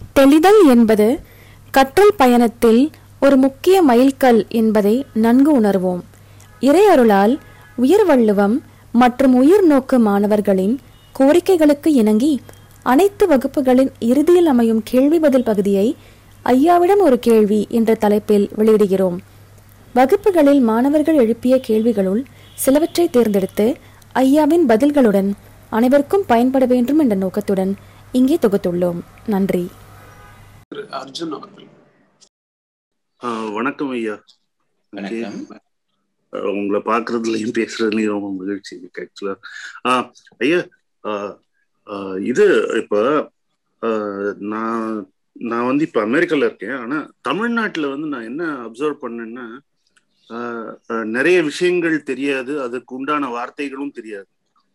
தெளிதல் என்பது கற்றல் பயணத்தில் ஒரு முக்கிய மைல்கல் என்பதை நன்கு உணர்வோம் இறையருளால் உயர் வள்ளுவம் மற்றும் உயிர் நோக்கு மாணவர்களின் கோரிக்கைகளுக்கு இணங்கி அனைத்து வகுப்புகளின் இறுதியில் அமையும் கேள்வி பதில் பகுதியை ஐயாவிடம் ஒரு கேள்வி என்ற தலைப்பில் வெளியிடுகிறோம் வகுப்புகளில் மாணவர்கள் எழுப்பிய கேள்விகளுள் சிலவற்றை தேர்ந்தெடுத்து ஐயாவின் பதில்களுடன் அனைவருக்கும் பயன்பட வேண்டும் என்ற நோக்கத்துடன் இங்கே தொகுத்துள்ளோம் நன்றி திரு அர்ஜுன் அவர்கள் ஆ, வணக்கம் ஐயா வணக்கம் அஹ் உங்களை பாக்குறதுலயும் பேசுறதுலயும் ரொம்ப மகிழ்ச்சி இருக்கு ஆக்சுவலா ஆஹ் ஐயா ஆஹ் ஆஹ் இது இப்ப ஆஹ் நான் நான் வந்து இப்ப அமெரிக்கால இருக்கேன் ஆனா தமிழ்நாட்டுல வந்து நான் என்ன அப்சர்வ் பண்ணேன்னா ஆஹ் ஆஹ் நிறைய விஷயங்கள் தெரியாது அதுக்கு உண்டான வார்த்தைகளும் தெரியாது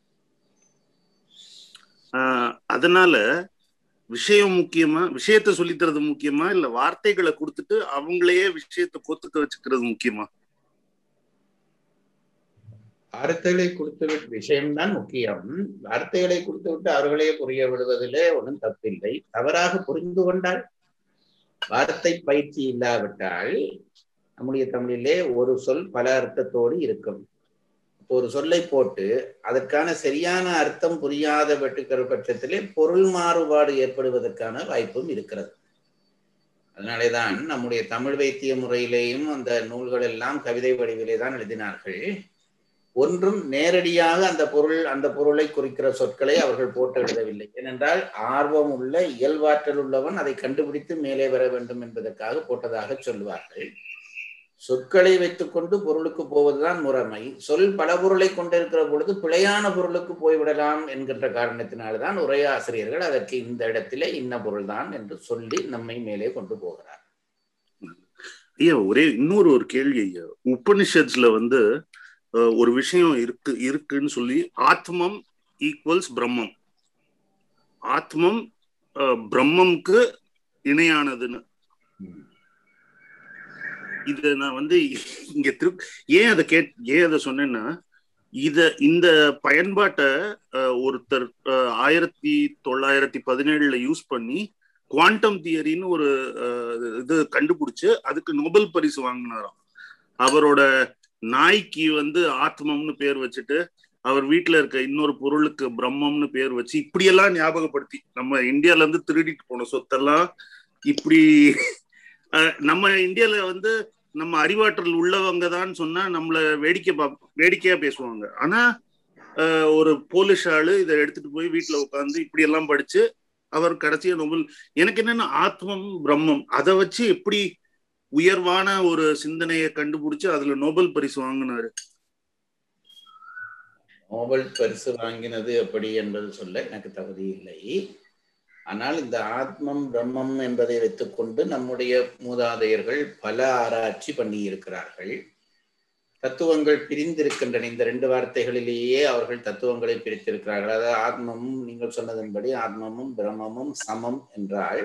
ஆஹ் அதனால விஷயம் முக்கியமா விஷயத்த சொல்லித் தரது முக்கியமா இல்ல வார்த்தைகளை கொடுத்துட்டு அவங்களையே விஷயத்த கொத்துக்க வச்சுக்கிறது முக்கியமா வார்த்தைகளை கொடுத்து விட்டு விஷயம்தான் முக்கியம் வார்த்தைகளை கொடுத்து விட்டு அவர்களே புரிய விடுவதிலே ஒன்றும் தப்பில்லை தவறாக புரிந்து கொண்டால் வார்த்தை பயிற்சி இல்லாவிட்டால் நம்முடைய தமிழிலே ஒரு சொல் பல அர்த்தத்தோடு இருக்கும் ஒரு சொல்லை போட்டு அதற்கான சரியான அர்த்தம் புரியாத வெட்டுக்கிற பட்சத்திலே பொருள் மாறுபாடு ஏற்படுவதற்கான வாய்ப்பும் இருக்கிறது அதனாலேதான் நம்முடைய தமிழ் வைத்திய முறையிலேயும் அந்த நூல்கள் எல்லாம் கவிதை வடிவிலே தான் எழுதினார்கள் ஒன்றும் நேரடியாக அந்த பொருள் அந்த பொருளை குறிக்கிற சொற்களை அவர்கள் போட்டு எழுதவில்லை ஏனென்றால் ஆர்வம் உள்ள இயல்பாற்றல் உள்ளவன் அதை கண்டுபிடித்து மேலே வர வேண்டும் என்பதற்காக போட்டதாக சொல்வார்கள் சொற்களை வைத்துக்கொண்டு பொருளுக்கு போவதுதான் முறைமை சொல் பல பொருளை கொண்டிருக்கிற பொழுது பிழையான பொருளுக்கு போய்விடலாம் என்கின்ற காரணத்தினால்தான் உரைய ஆசிரியர்கள் அதற்கு இந்த இடத்திலே இன்ன பொருள்தான் என்று சொல்லி நம்மை மேலே கொண்டு போகிறார் ஐயா ஒரே இன்னொரு ஒரு கேள்வி ஐயா உபனிஷத்ஸ்ல வந்து அஹ், ஒரு விஷயம் இருக்கு இருக்குன்னு சொல்லி ஆத்மம் ஈக்குவல்ஸ் பிரம்மம் ஆத்மம் அஹ், பிரம்மம்க்கு இணையானதுன்னு இத நான் வந்து இங்க திரு ஏன் அதை கேட் ஏன் அதை சொன்னேன்னா இத இந்த பயன்பாட்டை அஹ், ஒருத்தர் அஹ், ஆயிரத்தி தொள்ளாயிரத்தி பதினேழுல யூஸ் பண்ணி குவாண்டம் தியரின்னு ஒரு அஹ், இது கண்டுபிடிச்சு அதுக்கு நோபல் பரிசு வாங்கினாராம் அவரோட நாய்க்கு வந்து ஆத்மம்னு பேர் வச்சுட்டு அவர் வீட்டுல இருக்க இன்னொரு பொருளுக்கு பிரம்மம்னு பேர் வச்சு இப்படியெல்லாம் ஞாபகப்படுத்தி நம்ம இந்தியால இருந்து திருடிட்டு போன சொத்தெல்லாம் இப்படி அஹ், நம்ம இந்தியால வந்து நம்ம அறிவாற்றல் உள்ளவங்க தான் சொன்னா நம்மள வேடிக்கை பா வேடிக்கையா பேசுவாங்க ஆனா அஹ், ஒரு போலிஷ் ஆளு இதை எடுத்துட்டு போய் வீட்டுல உட்காந்து இப்படி எல்லாம் படிச்சு அவர் கடைசியா நோபல் எனக்கு என்னன்னா ஆத்மம் பிரம்மம் அதை வச்சு எப்படி உயர்வான ஒரு சிந்தனையை கண்டுபிடிச்சு அதுல நோபல் பரிசு வாங்கினாரு நோபல் பரிசு வாங்கினது எப்படி என்பது சொல்ல எனக்கு தகுதி இல்லை ஆனால் இந்த ஆத்மம் பிரம்மம் என்பதை வைத்துக்கொண்டு நம்முடைய மூதாதையர்கள் பல ஆராய்ச்சி பண்ணி இருக்கிறார்கள் தத்துவங்கள் பிரிந்திருக்கின்றன இந்த ரெண்டு வார்த்தைகளிலேயே அவர்கள் தத்துவங்களை பிரித்திருக்கிறார்கள் அதாவது ஆத்மமும் நீங்கள் சொன்னதன்படி ஆத்மமும் பிரம்மமும் சமம் என்றால்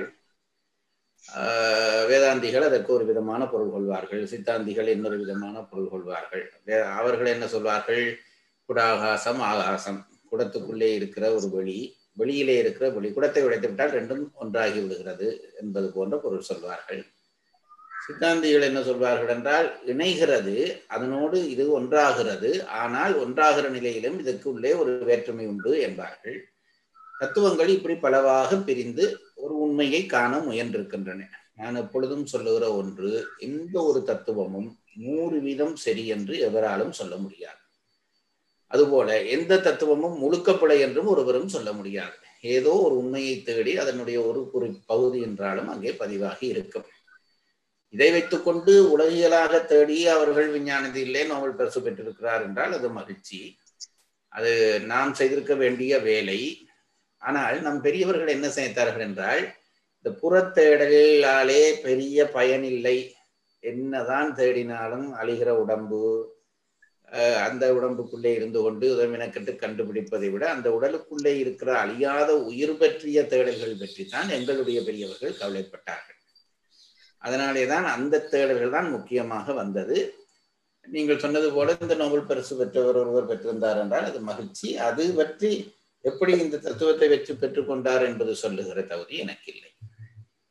ஆஹ், வேதாந்திகள் அதற்கு ஒரு விதமான பொருள் கொள்வார்கள் சித்தாந்திகள் இன்னொரு விதமான பொருள் கொள்வார்கள் வே- அவர்கள் என்ன சொல்வார்கள் குடாகாசம் ஆகாசம் குடத்துக்குள்ளே இருக்கிற ஒரு வெளி வெளியிலே இருக்கிற வெளி குடத்தை உடைத்து விட்டால் ரெண்டும் ஒன்றாகி விடுகிறது என்பது போன்ற பொருள் சொல்வார்கள் சித்தாந்திகள் என்ன சொல்வார்கள் என்றால் இணைகிறது அதனோடு இது ஒன்றாகிறது ஆனால் ஒன்றாகிற நிலையிலும் இதற்கு உள்ளே ஒரு வேற்றுமை உண்டு என்பார்கள் தத்துவங்கள் இப்படி பலவாக பிரிந்து ஒரு உண்மையை காண முயன்றிருக்கின்றன நான் எப்பொழுதும் சொல்லுகிற ஒன்று எந்த ஒரு தத்துவமும் நூறு வீதம் சரி என்று எவராலும் சொல்ல முடியாது அதுபோல எந்த தத்துவமும் முழுக்கப்பிழை என்றும் ஒருவரும் சொல்ல முடியாது ஏதோ ஒரு உண்மையை தேடி அதனுடைய ஒரு குறி பகுதி என்றாலும் அங்கே பதிவாகி இருக்கும் இதை வைத்துக்கொண்டு உலகியலாக தேடி அவர்கள் விஞ்ஞானத்திலே நோபல் பரிசு பெற்றிருக்கிறார் என்றால் அது மகிழ்ச்சி அது நாம் செய்திருக்க வேண்டிய வேலை ஆனால் நம் பெரியவர்கள் என்ன செய்தார்கள் என்றால் இந்த புறத்தேடலாலே பெரிய பயனில்லை என்னதான் தேடினாலும் அழிகிற உடம்பு அஹ் அந்த உடம்புக்குள்ளே இருந்து கொண்டு இதை மெனக்கெட்டு கண்டுபிடிப்பதை விட அந்த உடலுக்குள்ளே இருக்கிற அழியாத உயிர் பற்றிய தேடல்கள் பற்றி தான் எங்களுடைய பெரியவர்கள் கவலைப்பட்டார்கள் அதனாலே தான் அந்த தேடல்கள் தான் முக்கியமாக வந்தது நீங்கள் சொன்னது போல இந்த நோபல் பரிசு பெற்றவர் ஒருவர் பெற்றிருந்தார் என்றால் அது மகிழ்ச்சி அது பற்றி எப்படி இந்த தத்துவத்தை வெற்றி பெற்றுக்கொண்டார் என்பது சொல்லுகிற தகுதி எனக்கு இல்லை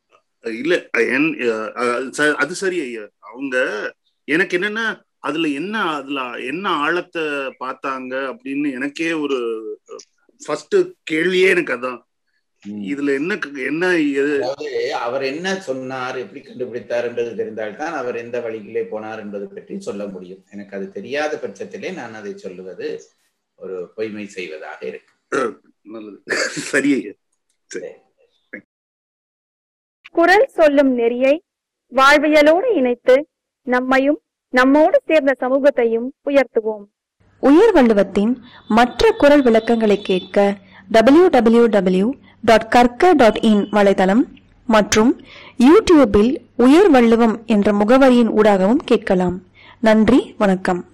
இல்ல என்- அஹ் ச- அது சரி ஐயா அவங்க எனக்கு என்னன்னா அதுல என்ன அதுல என்ன ஆழத்தை பார்த்தாங்க அப்படின்னு எனக்கே ஒரு ஃபர்ஸ்ட் கேள்வியே எனக்கு அதான் ம். இதுல என்ன க- என்ன எது அதாவது அவர் என்ன சொன்னார் எப்படி கண்டுபிடித்தார் என்பது தெரிந்தால்தான் அவர் எந்த வழியிலே போனார் என்பது பற்றி சொல்ல முடியும் எனக்கு அது தெரியாத பட்சத்திலே நான் அதை சொல்லுவது ஒரு பொய்மை செய்வதாக இருக்கு நல்லது சரி ஐயா குரல் சொல்லும் நெறியை வாழ்வியலோடு இணைத்து நம்மையும் நம்மோடு சேர்ந்த சமூகத்தையும் உயர்த்துவோம் உயர் வள்ளுவத்தின் மற்ற குரல் விளக்கங்களை கேட்க W W W dot Karka dot in வலைதளம் மற்றும் யூடியூபில் உயர் வள்ளுவம் என்ற முகவரியின் ஊடாகவும் கேட்கலாம் நன்றி வணக்கம்